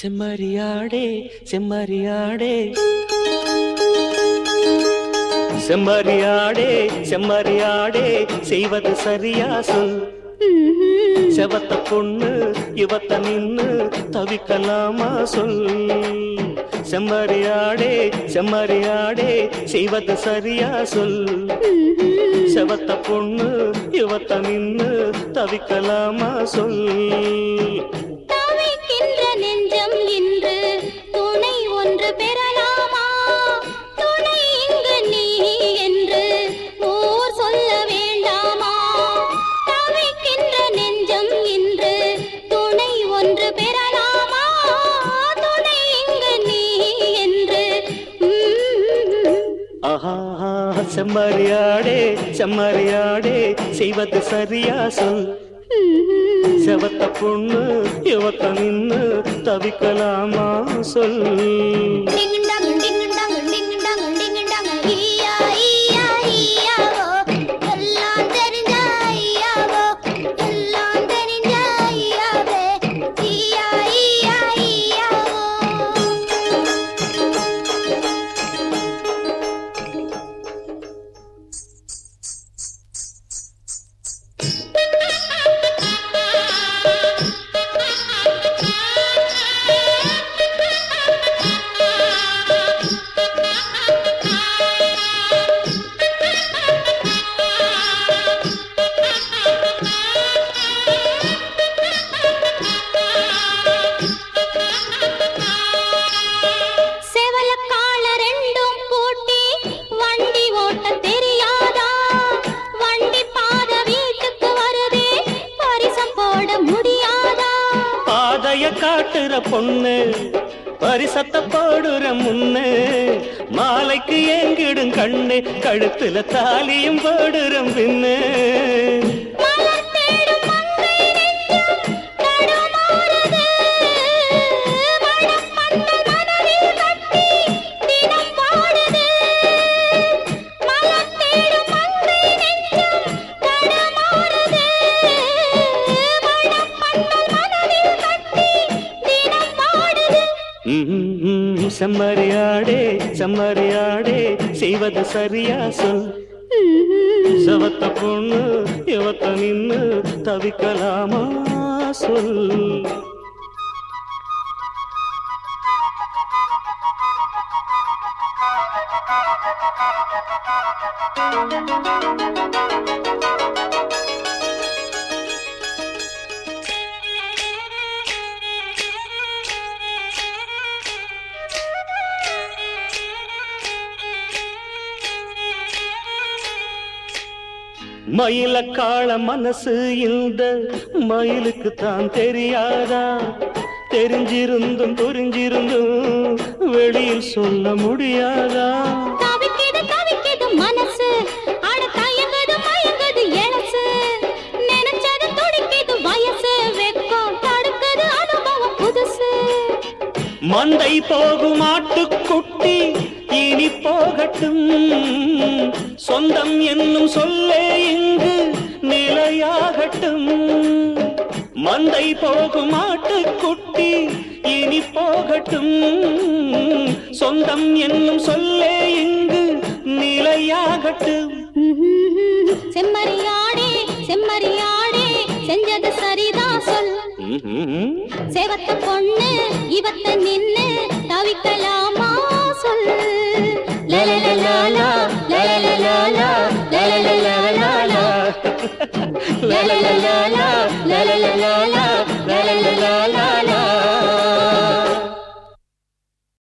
செம்மறியாடே செம்மறியாடே செம்மறியாடே செம்மறியாடே செய்வது சரியா சொல் செவத்த பொண்ணு இவத்த நின்னு தவிக்கலாமா சொல் செம்மறியாடே செம்மறியாடே செய்வது சரியா சொல் செவத்த பொண்ணு இவத்த நின்னு தவிக்கலாமா சொல் தவிக்கின்ற நெஞ்சம் இன்று துணை ஒன்று பெறலாமா துணை இங்கு நீ என்று ஊர் சொல்ல வேண்டாமா தவிக்கின்ற நெஞ்சம் இன்று துணை ஒன்று பெறலாமா துணை இங்கு நீ என்று ம், ஆஹா செம்மறியாடே செம்மறியாடே செய்வது சரியா சொல் ம். செவத்த பொண்ணு இவத்த நின்னு தவிக்கலாமா சொல் டிங்குண்டாங்க, டிங்குண்டாங்க, டிங்குண்டாங்க, டிங்குண்டாங்க, ஈயா, ஈயா, ஈயாவோ. எல்லாம் தெரிஞ்ச ஐயாவோ, எல்லாம் தெரிஞ்ச ஐயாவே. ஈயா, ஈயா, ஈயாவோ. செவலக்கால ரெண்டும் பூட்டி வண்டி ஓட்ட தெரியாதா வண்டி பாத வீட்டுக்கு வருதே பரிசம் போட முடியாதா பாதைய காட்டுற பொண்ணு பரிசத்த போடுற முன்னு மாலைக்கு ஏங்கிடும் கண்ணு கழுத்துல தாலியும் போடுற பின்னு மலர் தேடும் மங்கை நெஞ்சம் தடுமாறுது. மனம் மன்னன் மனதில் கட்டி தினம் வாடுது. மலர் தேடும் மங்கை நெஞ்சம் தடுமாறுது. மனம் மன்னன் மனதில் கட்டி தினம் வாடுது. ம்ம், செம்மறியாடே செம்மறியாடே செய்வது சரியா சொல் செவத்த பொண்ணு இவத்த நின்னு தவிக்கலாமா சொல் மயில காள மனசு இந்த மயிலுக்கு தான் தெரியாதா தெரிஞ்சிருந்தும் புரிஞ்சிருந்தும் வெளியில் சொல்ல முடியாதா தவிக்குது தவிக்குது மனசு அட தயங்குது மயங்குது எழசு நினைச்சது துடிக்குது வயசு வெக்கம் தடுக்குது அனுபவம் புதுசு மந்தை போகும் ஆட்டுக்குட்டி இனி போகட்டும் சொந்தம் என்னும் சொல்லே இங்கு நிலையாகட்டும் மந்தை போகும் ஆட்டுக்குட்டி இனி போகட்டும் சொந்தம் என்னும் சொல்லே இங்கு நிலையாகட்டும் செம்மறியாடே செம்மறியாடே செஞ்சது சரிதான் சொல் ம்ஹும். சேவத்த பொண்ணு இவத்த நின்னு தவிக்கலாமா சொல் லலலலாலா, லலலலாலா, லலலலாலா, லலலலாலா,